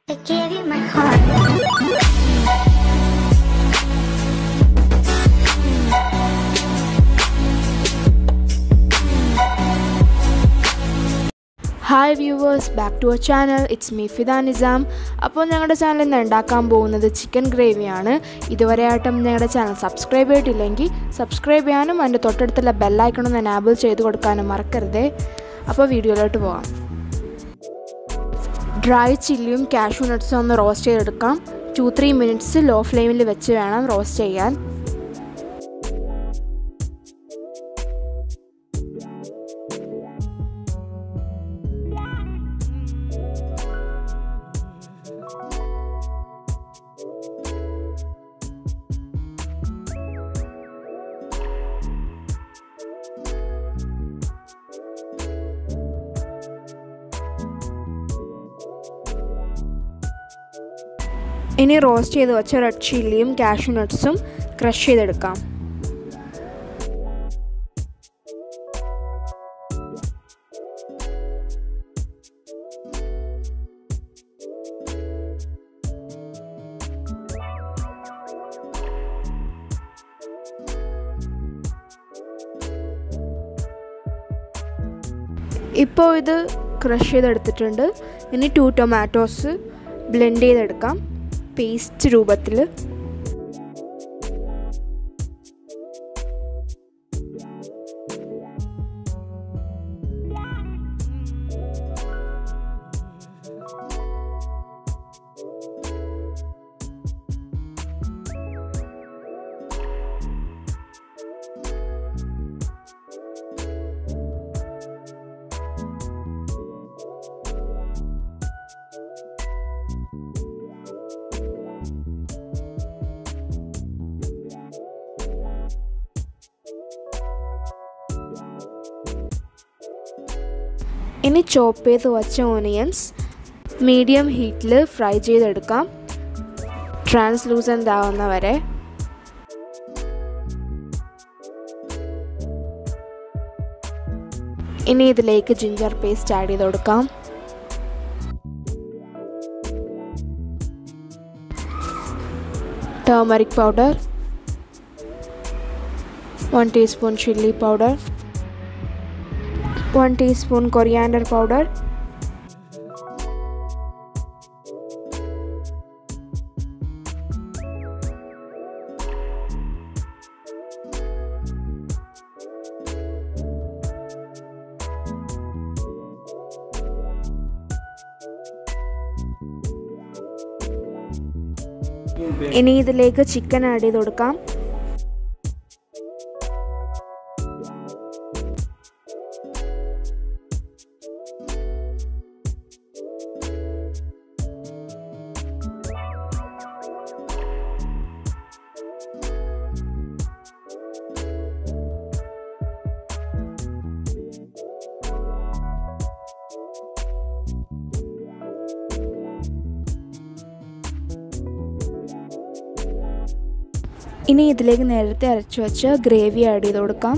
I gave you my heart. Hi viewers back to our channel it's me Fida Nisam അപ്പോൾ ഞങ്ങളുടെ channel ഇന്ന് ഉണ്ടാക്കാൻ പോകുന്നത് ചിക്കൻ ഗ്രേവിയാണ് ഇതുവരെയായിട്ടും ഞങ്ങളുടെ ചാനൽ സബ്സ്ക്രൈബ് ചെയ്തിട്ടില്ലെങ്കിൽ സബ്സ്ക്രൈബ് ചെയ്യാനും അതിൻ്റെ തൊട്ടടുത്തുള്ള ബെല്ലൈക്കണൊന്ന് എനാബിൾ ചെയ്ത് കൊടുക്കാനും മറക്കരുതേ അപ്പോൾ വീഡിയോയിലോട്ട് പോകാം ഡ്രൈ ചില്ലിയും കാഷ്യൂ നട്ട്സും ഒന്ന് റോസ്റ്റ് ചെയ്തെടുക്കാം ടു ത്രീ മിനിറ്റ്സ് ലോ ഫ്ലെയിമിൽ വെച്ച് വേണം റോസ്റ്റ് ചെയ്യാൻ ഇനി റോസ്റ്റ് ചെയ്ത് വെച്ച റെഡ് ചില്ലിയും കാഷ്യൂ നട്ട്സും ക്രഷ് ചെയ്തെടുക്കാം ഇപ്പോൾ ഇത് ക്രഷ് ചെയ്തെടുത്തിട്ടുണ്ട് ഇനി ടു ടൊമാറ്റോസ് ബ്ലെൻഡ് ചെയ്തെടുക്കാം പേസ്റ്റ് രൂപത്തിൽ ഇനി ചോപ്പ് ചെയ്ത് വച്ച ഓണിയൻസ് മീഡിയം ഹീറ്റിൽ ഫ്രൈ ചെയ്തെടുക്കാം ട്രാൻസ്ലൂസൻ്റ് ആവുന്ന വരെ ഇനി ഇതിലേക്ക് ജിഞ്ചർ പേസ്റ്റ് ആഡ് ചെയ്ത് കൊടുക്കാം turmeric powder one teaspoon chilli powder 1 teaspoon coriander powder ഇനി ഇതിലേക്ക് ചിക്കൻ ആഡ് ചെയ്ത് കൊടുക്കാം ഇനി ഇതിലേക്ക് നേരത്തെ അരച്ചു വെച്ച് ഗ്രേവി ആഡ് ചെയ്ത് കൊടുക്കാം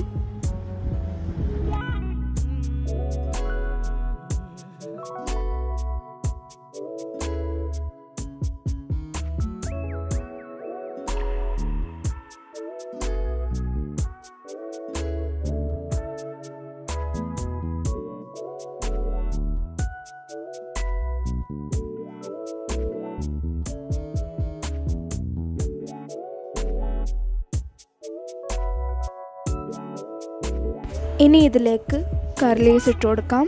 ഇനി ഇതിലേക്ക് കർലീസ് ഇട്ട് കൊടുക്കാം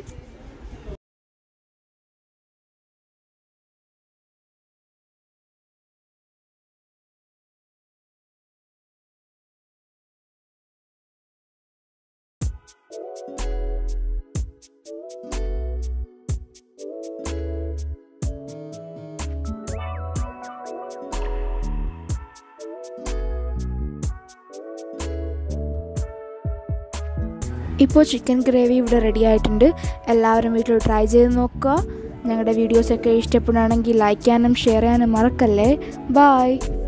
ഇപ്പോൾ ചിക്കൻ ഗ്രേവി ഇവിടെ റെഡി ആയിട്ടുണ്ട് എല്ലാവരും വീട്ടിൽ ട്രൈ ചെയ്ത് നോക്കുക ഞങ്ങളുടെ വീഡിയോസൊക്കെ ഇഷ്ടപ്പെടുകയാണെങ്കിൽ ലൈക്ക് ചെയ്യാനും ഷെയർ ചെയ്യാനും മറക്കല്ലേ ബായ്